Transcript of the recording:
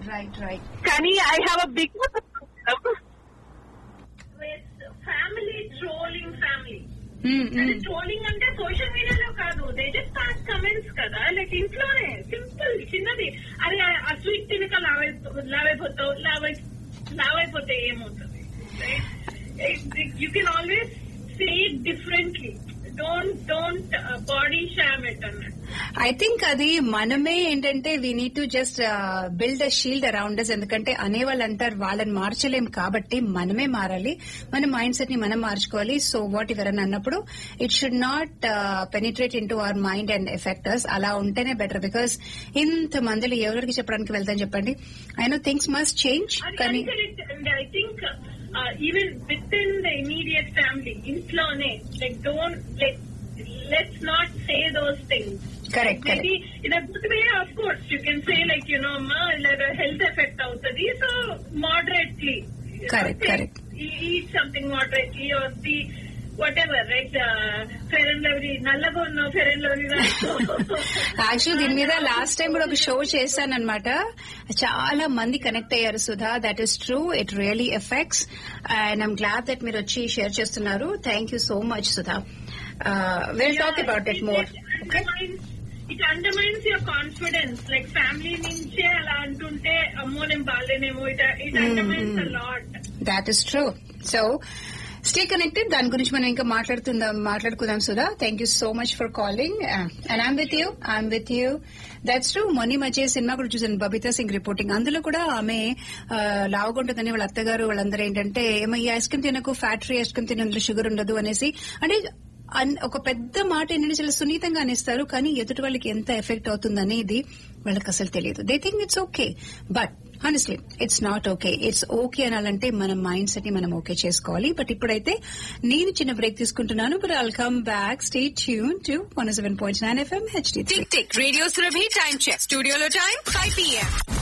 Right right కానీ I have a big family trolling family trolling అంటే social మీడియాలో కాదు దే జస్ట్ పాస్ కమెంట్స్ కదా లైక్ ఇంట్లోనే సింపుల్ చిన్నది అరే ఆ స్వీట్ తినక లావై లావైపోతావు లావై లావైపోతే ఏమవుతుంది you can always say differently don't don't body shame it అన్నట్టు ఐ థింక్ అది మనమే ఏంటంటే we need to just build a shield around us ఎందుకంటే అనేవాళ్ళు అంటారు వాళ్ళని మార్చలేం కాబట్టి మనమే మారాలి మన మైండ్ సెట్ ని మనం మార్చుకోవాలి సో వాట్ ఎవర్ అని అన్నప్పుడు it should not penetrate into our mind and affect us అలా ఉంటేనే బెటర్ బికాస్ ఇంత మందిలో ఎవరికి చెప్పడానికి వెళ్తాను చెప్పండి I know things must change కానీ I think even within the immediate family ఇంట్లోనే like don't like let's not say those things correct correct maybe in a good way, of course, you can say like, you know, ma, like a health effect అవుతుంది so moderately. you know, Correct, take- correct. Eat something moderately or the whatever, right? Uh, fair and lovely, నల్లగా ఉన్న fair and lovely actual దీని మీద last time కూడా ఒక show చేశాను అనమాట చాలా మంది కనెక్ట్ అయ్యారు Sudha that is true it really affects and I'm glad that మీరు వచ్చి షేర్ చేస్తున్నారు thank you so much Sudha will talk about it more okay it undermines your confidence like family నుంచే అలా అంటుంటే అమ్మో నేను బాగాలేనేమో it it undermines a lot that is true so stay connected దాని గురించి మనం ఇంకా మాట్లాడుతుందాం మాట్లాడుకుందాం Sudha thank you so much for calling and I'm with you I'm with you that's true మొన్న మధ్య సినిమా కూడా చూసాను బబితా సింగ్ రిపోర్టింగ్ అందులో కూడా ఆమె ఆ, లావుగుంటుందని వాళ్ళ అత్తగారు వాళ్ళందరూ ఏంటంటే ఏమో ఈ ఐస్ క్రీమ్ తినకు ఫ్యాక్టరీ ఐస్ క్రీమ్ తిన అందులో షుగర్ ఉండదు అనేసి అంటే అన్- ఒక పెద్ద మాట ఏంటంటే చాలా సున్నితంగా అనేస్తారు కానీ ఎదుటి వాళ్ళకి ఎంత ఎఫెక్ట్ అవుతుంది అనేది వాళ్ళకి అసలు తెలియదు they think it's okay but honestly it's not okay it's okay అనాలంటే మన మైండ్ సెట్ ని మనం ఓకే చేసుకోవాలి బట్ ఇప్పుడైతే నేను చిన్న బ్రేక్ తీసుకుంటున్నాను but I'll come back stay tune to one seven point nine FM HD Tick Tick Radio Surabhi time check. Studio lo time 5 p.m.